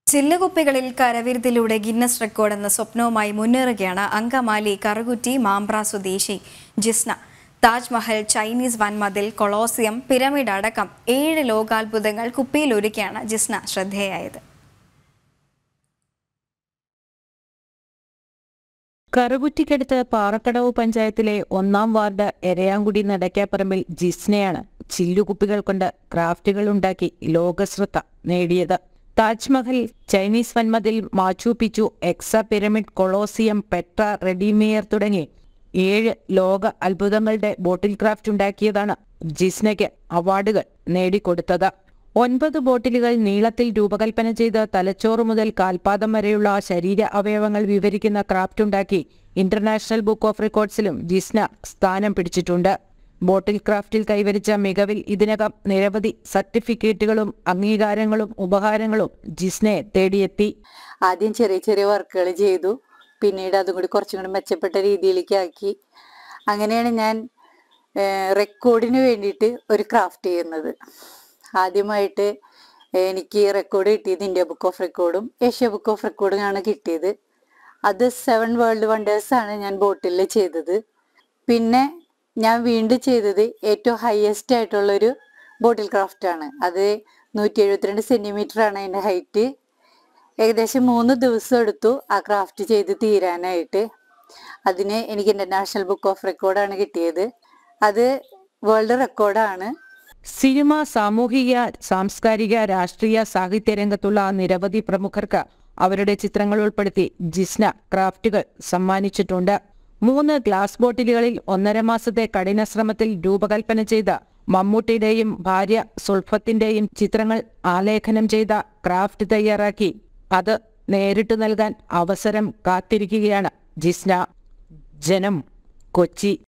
ചില്ലുകുപ്പികളിൽ കരവിരുതിലൂടെ Guinness record എന്ന സ്വപ്നവുമായി മുന്നേറുകയാണ് അങ്കമാലി കറുകുറ്റി മാമ്പ്ര സ്വദേശി ജിസ്ന താജ്മഹൽ ചൈനീസ് വൻമതിൽ കൊളോസിയം പിരമിഡ് അടക്കം ഏഴ് ലോകാത്ഭുതങ്ങൾ കുപ്പിയിലൊരുക്കിയാണ് ജിസ്ന ശ്രദ്ധേയായത് കറുകുറ്റിക്കടുത്ത് പാറക്കടവ് പഞ്ചായത്തിലെ ഒന്നാം വാർഡ് എരയാങ്കുടി നടക്കാപ്പറമ്പിൽ ജിസ്നയാണ് ചില്ലുകുപ്പികൾ കൊണ്ട് ക്രാഫ്റ്റുകൾ ഉണ്ടാക്കി ലോകശ്രദ്ധ നേടിയത് താജ്മഹൽ ചൈനീസ് വൻമതിൽ മാച്ചു പിച്ചു എക്സ പിരമിഡ് കൊളോസിയം പെട്ര റെഡിമെയർ തുടങ്ങി ഏഴ് ലോക അത്ഭുതങ്ങളുടെ ബോട്ടിൽ ക്രാഫ്റ്റ് ഉണ്ടാക്കിയതാണ് ജിസ്നയ്ക്ക് അവാർഡുകൾ നേടിക്കൊടുത്തത് ഒൻപത് ബോട്ടിലുകൾ നീളത്തിൽ രൂപകൽപ്പന ചെയ്ത് തലച്ചോറ് മുതൽ കാൽപാദം വരെയുള്ള ശരീര അവയവങ്ങൾ വിവരിക്കുന്ന ക്രാഫ്റ്റ് ഉണ്ടാക്കി ഇന്റർനാഷണൽ ബുക്ക് ഓഫ് റെക്കോർഡ്സിലും ജിസ്ന സ്ഥാനം പിടിച്ചിട്ടുണ്ട് ബോട്ടിൽ ക്രാഫ്റ്റിൽ കൈവരിച്ച മികവിൽ ഇതിനകം നിരവധി സർട്ടിഫിക്കറ്റുകളും അംഗീകാരങ്ങളും ഉപഹാരങ്ങളും ജിസ്നയെ തേടിയെത്തി ആദ്യം ചെറിയ ചെറിയ വർക്കുകൾ ചെയ്തു പിന്നീട് അതും കൂടി കുറച്ചും കൂടി മെച്ചപ്പെട്ട രീതിയിലേക്ക് ആക്കി അങ്ങനെയാണ് ഞാൻ റെക്കോർഡിന് വേണ്ടിയിട്ട് ഒരു ക്രാഫ്റ്റ് ചെയ്യുന്നത് ആദ്യമായിട്ട് എനിക്ക് റെക്കോർഡ് കിട്ടിയത് ഇന്ത്യ ബുക്ക് ഓഫ് റെക്കോർഡും ഏഷ്യ ബുക്ക് ഓഫ് റെക്കോർഡും ആണ് കിട്ടിയത് അത് സെവൻ വേൾഡ് വണ്ടേഴ്സ് ആണ് ഞാൻ ബോട്ടിൽ ചെയ്തത് പിന്നെ ഞാൻ വീണ്ടും ചെയ്തത് ഏറ്റവും ഹയസ്റ്റ് ആയിട്ടുള്ളൊരു ബോട്ടിൽ ക്രാഫ്റ്റ് ആണ് അത് നൂറ്റി എഴുപത്തിരണ്ട് സെന്റിമീറ്റർ ആണ് അതിന്റെ ഹൈറ്റ് ഏകദേശം മൂന്ന് ദിവസം എടുത്തു ആ ക്രാഫ്റ്റ് ചെയ്ത് തീരാനായിട്ട് അതിന് എനിക്ക് ഇന്റർനാഷണൽ ബുക്ക് ഓഫ് റെക്കോർഡാണ് കിട്ടിയത് അത് വേൾഡ് റെക്കോർഡാണ് സിനിമ സാമൂഹിക സാംസ്കാരിക രാഷ്ട്രീയ സാഹിത്യ രംഗത്തുള്ള നിരവധി പ്രമുഖർക്ക് അവരുടെ ചിത്രങ്ങൾ ഉൾപ്പെടുത്തി ജിസ്ന ക്രാഫ്റ്റുകൾ സമ്മാനിച്ചിട്ടുണ്ട് മൂന്ന് ഗ്ലാസ് ബോട്ടിലുകളിൽ ഒന്നര മാസത്തെ കഠിന ശ്രമത്തിൽ രൂപകൽപ്പന ചെയ്ത മമ്മൂട്ടിയുടെയും ഭാര്യ സുൽഫത്തിന്റെയും ചിത്രങ്ങൾ ആലേഖനം ചെയ്ത ക്രാഫ്റ്റ് തയ്യാറാക്കി അത് നേരിട്ട് നൽകാൻ അവസരം കാത്തിരിക്കുകയാണ് ജിസ്ന ജനം കൊച്ചി